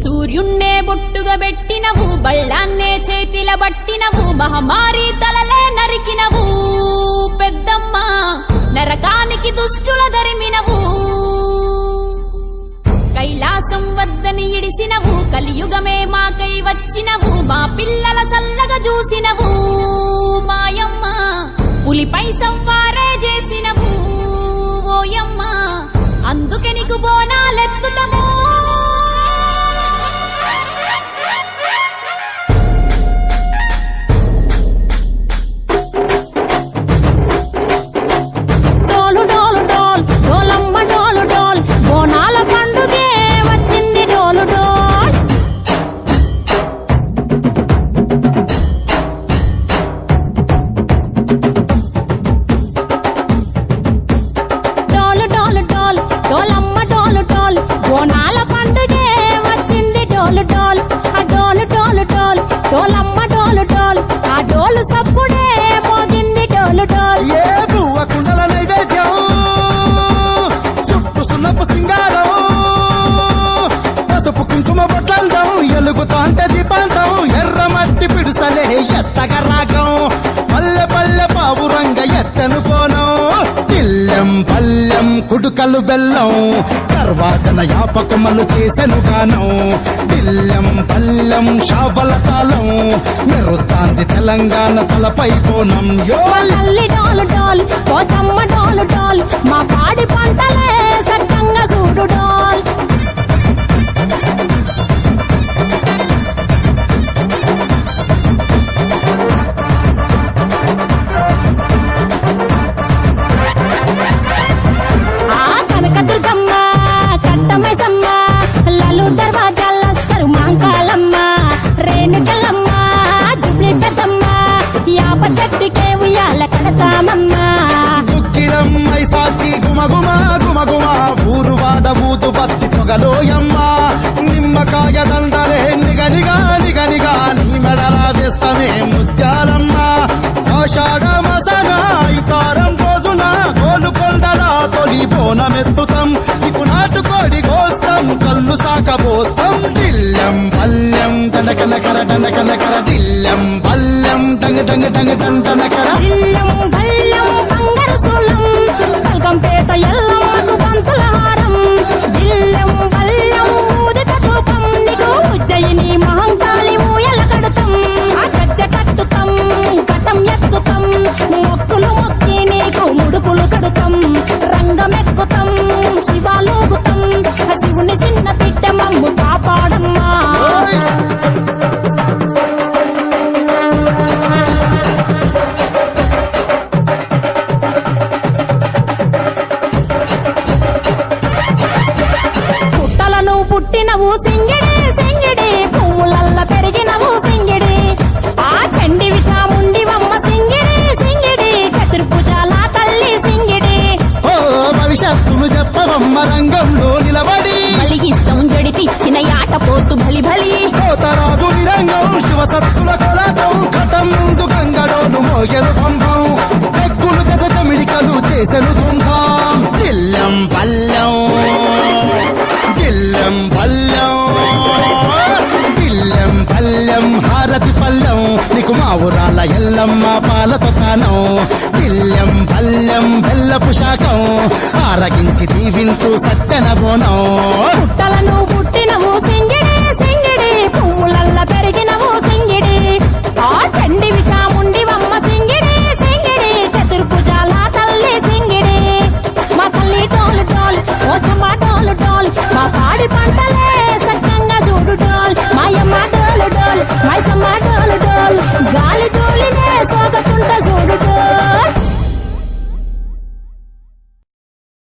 సూర్యున్నే బొట్టుగా పెట్టినవు బళ్ళాన్నే చేతిల పట్టినవు మహమారి తలలే నరికినవు పెద్దమ్మ నరకానికి దుష్టుల దరిమినవు కైలాసం వద్దని ఇడిసినవు కలియుగమే మాకై వచ్చినవు మా పిల్లల చల్లగా చూసినవు మాయమ్మ పులిపై సంవారే చేసినవు ఓయమ్మ అందుకే నీకు బోనాలెత్తుతము డోలు డోలు డోల్ డోలమ్మ డోలు డోల్ బోనాల పండుగే వచ్చింది డోలు డోల్ డోలు డోలు డోల్ డోలమ్మ డోలు డోల్ బోనాల పండుగే వచ్చింది డోలు డోల్ ఆ డోలు డోలు డోల్ డోలమ్మ డోలు డోల్ ఆ డోలు సప్పుడే మోగింది డోలు డోల్ ఏ బువ్వ కుండల నైవేద్యం సుట్టు సున్నపు సింగారం పసుపు కుంకుమ బొట్లందం ఎలుగుతాంటే దీపాంతం ఎర్ర మట్టి పిడుసలే ఎత్తగ రాగం పల్లె పల్లె పావురంగ ఎత్తను పోనం ఇల్లెం పల్లెం కుడుకలు బెల్లం తర్వాతన యాపకమలు చేసెను గానం ఇల్లెం పల్లెం షాబల తాళం మెరుస్తాంది తెలంగాణ తలపై కోణం యో తల్లి డోలు డోల్ పోచమ్మ డోలు డోల్ మా పాడి పంటలే సక్కంగా చూడు డోల్ ఆ కనకదుర్గమ్మ కట్టమైసమ్మ లలు దర్వాజా లష్కరు మాంకాలమ్మ రేణుకలమ్మ జుబ్లి పెద్దమ్మ యాప చెట్టుకే ఉయ్యాల కడతామమ్మా దుఃఖిలం సాచి గుమగుమ గుమగుమ ఊరు వాడ ఊదు బత్తి పొగలోయమ్మ నిమ్మకాయ దండలే నిగనిగా నిగనిగా నీ మెడల వేస్తమే ముత్యాలమ్మ ఆషాఢ మసన ఇతారం రోజున గోలుకొండల తొలి బోనమెత్తుతాం నీకు నాటుకోడి కోస్తాం కళ్ళు సాకబోస్తాం దిల్లం పల్లెం దండకనకర దండకనకర దిల్లం పల్లెం డంగ డంగ డంగ డండనకర ఇల్లం బల్లం బంగారు సూలం పల్కంపేట ఎల్లమ్మకు పంతుల హారం ఇల్లం బల్లం ఊదిక ధూపం నీకు ఉజ్జయిని మహంకాళి ఊయల కడతాం ఆ గజ్జ కట్టుతాం కటం ఎత్తుతాం మొక్కులు మొక్కి నీకు ముడుపులు కడుతాం రంగమెక్కుతాం శివాలోగుతాం ఆ శివుని చిన్న బిడ్డ మమ్ము కాపాడమ్మా ఓయ్! పుట్టలను పుట్టినవు సింగిడి సింగిడి పువ్వులల్ల పెరిగినవు సింగిడి ఆ చండివి చాముండివమ్మ సింగిడి సింగిడి చతుర్భుజాల తల్లి సింగిడి ఓ భవిష్యత్తును చెప్పవమ్మ రంగంలో నిలబడి బలిగిస్తాం జడితిచ్చిన యాట పోతు బలి బలి కోతరాజు నిరంగం శివసత్తుల కొలాటం ఘటం ముందు గంగడోను మోగెను పంపం చెక్కులు జత జమిడికలు చేసెను తుంభం దిల్లం పల్లెం దిల్లం పల్లెం దిల్లం పల్లెం హారతి పల్లెం నీకు మా ఊరాల ఎల్లమ్మ పాలతో కానం దిల్లం పల్లెం బెల్లపు శాఖం ఆరగించి దీవించు సత్తెన బోనం పుట్టలను పుట్టినవు సింగిడి